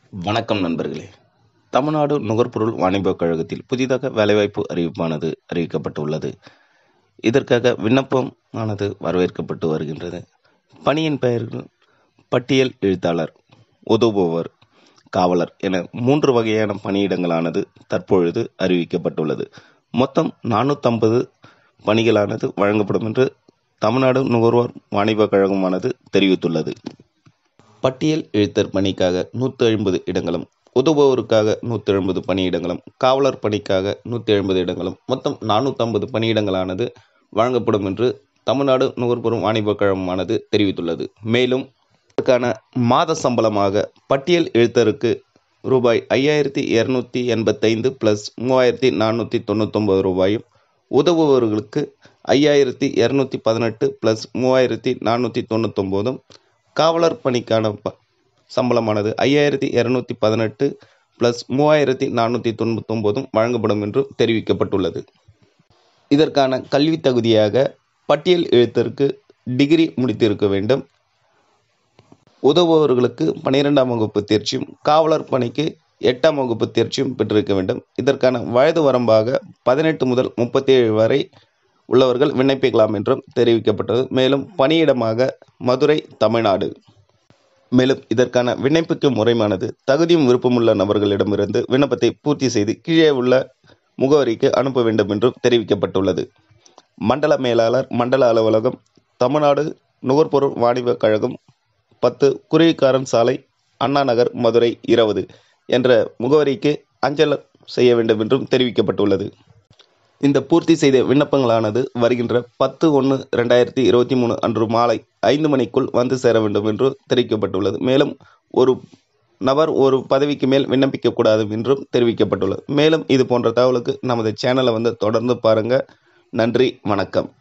வணக்கம் நண்பர்களே தமிழ்நாடு நுகர்பொருள் வாணிபக் கழகத்தில் புதிதாக வேலைவாய்ப்பு அறிவிப்பானது அறிவிக்கப்பட்டுள்ளது இதற்காக விண்ணப்பம் ஆனது வரவேற்கப்பட்டு வருகின்றது பணியின் பெயர்கள் பட்டியல் எழுத்தாளர் உதவுபவர் காவலர் என மூன்று வகையான பணியிடங்களானது தற்பொழுது அறிவிக்கப்பட்டுள்ளது மொத்தம் நானூற்றம்பது பணிகளானது வழங்கப்படும் என்று தமிழ்நாடு நுகர்வோர் வாணிபக் கழகமானது தெரிவித்துள்ளது பட்டியல் எழுத்தர் பணிக்காக நூற்றி ஐம்பது இடங்களும் உதவுபவருக்காக நூற்றி ஐம்பது பணியிடங்களும் காவலர் பணிக்காக நூற்றி ஐம்பது இடங்களும் மொத்தம் நானூற்றம்பது பணியிடங்களானது வழங்கப்படும் என்று தமிழ்நாடு நுகர்பொருள் வாணிபக் கழகமானது தெரிவித்துள்ளது மேலும் இதற்கான மாத சம்பளமாக பட்டியல் எழுத்தருக்கு ரூபாய் ஐயாயிரத்தி இரநூத்தி எண்பத்தைந்து ப்ளஸ் மூவாயிரத்தி நானூற்றி தொண்ணூத்தொம்பது ரூபாயும் உதவுபவர்களுக்கு ஐயாயிரத்தி இரநூத்தி பதினெட்டு ப்ளஸ் மூவாயிரத்தி நானூற்றி தொண்ணூத்தொம்போதும் காவலர் பணிக்கான ப சம்பளமானது ஐயாயிரத்தி இரநூத்தி பதினெட்டு ப்ளஸ் மூவாயிரத்தி நானூற்றி தொண்ணூத்தொம்போதும் வழங்கப்படும் என்று தெரிவிக்கப்பட்டுள்ளது இதற்கான கல்வி தகுதியாக பட்டியல் எழுத்தருக்கு டிகிரி முடித்திருக்க வேண்டும் உதவுபவர்களுக்கு பன்னிரெண்டாம் வகுப்பு தேர்ச்சியும் காவலர் பணிக்கு எட்டாம் வகுப்பு தேர்ச்சியும் பெற்றிருக்க வேண்டும் இதற்கான வயது வரம்பாக பதினெட்டு முதல் முப்பத்தேழு வரை உள்ளவர்கள் விண்ணப்பிக்கலாம் என்றும் தெரிவிக்கப்பட்டது மேலும் பணியிடமாக மதுரை தமிழ்நாடு மேலும் இதற்கான விண்ணப்பிக்கும் முறையானது தகுதியும் விருப்பமுள்ள நபர்களிடமிருந்து விண்ணப்பத்தை பூர்த்தி செய்து கீழே உள்ள முகவரிக்கு அனுப்ப வேண்டும் என்றும் தெரிவிக்கப்பட்டுள்ளது மண்டல மேலாளர் மண்டல அலுவலகம் தமிழ்நாடு நுகர்பொருள் வாணிபக் கழகம் பத்து குருவிக்காரன் சாலை அண்ணா நகர் மதுரை இருபது என்ற முகவரிக்கு அஞ்சல் செய்ய வேண்டும் என்றும் தெரிவிக்கப்பட்டுள்ளது இந்த பூர்த்தி செய்த விண்ணப்பங்களானது வருகின்ற பத்து ஒன்று ரெண்டாயிரத்தி இருபத்தி மூணு அன்று மாலை ஐந்து மணிக்குள் வந்து சேர வேண்டும் என்று தெரிவிக்கப்பட்டுள்ளது மேலும் ஒரு நபர் ஒரு பதவிக்கு மேல் விண்ணப்பிக்கக்கூடாது என்றும் தெரிவிக்கப்பட்டுள்ளது மேலும் இது போன்ற தகவலுக்கு நமது சேனலை வந்து தொடர்ந்து பாருங்கள் நன்றி வணக்கம்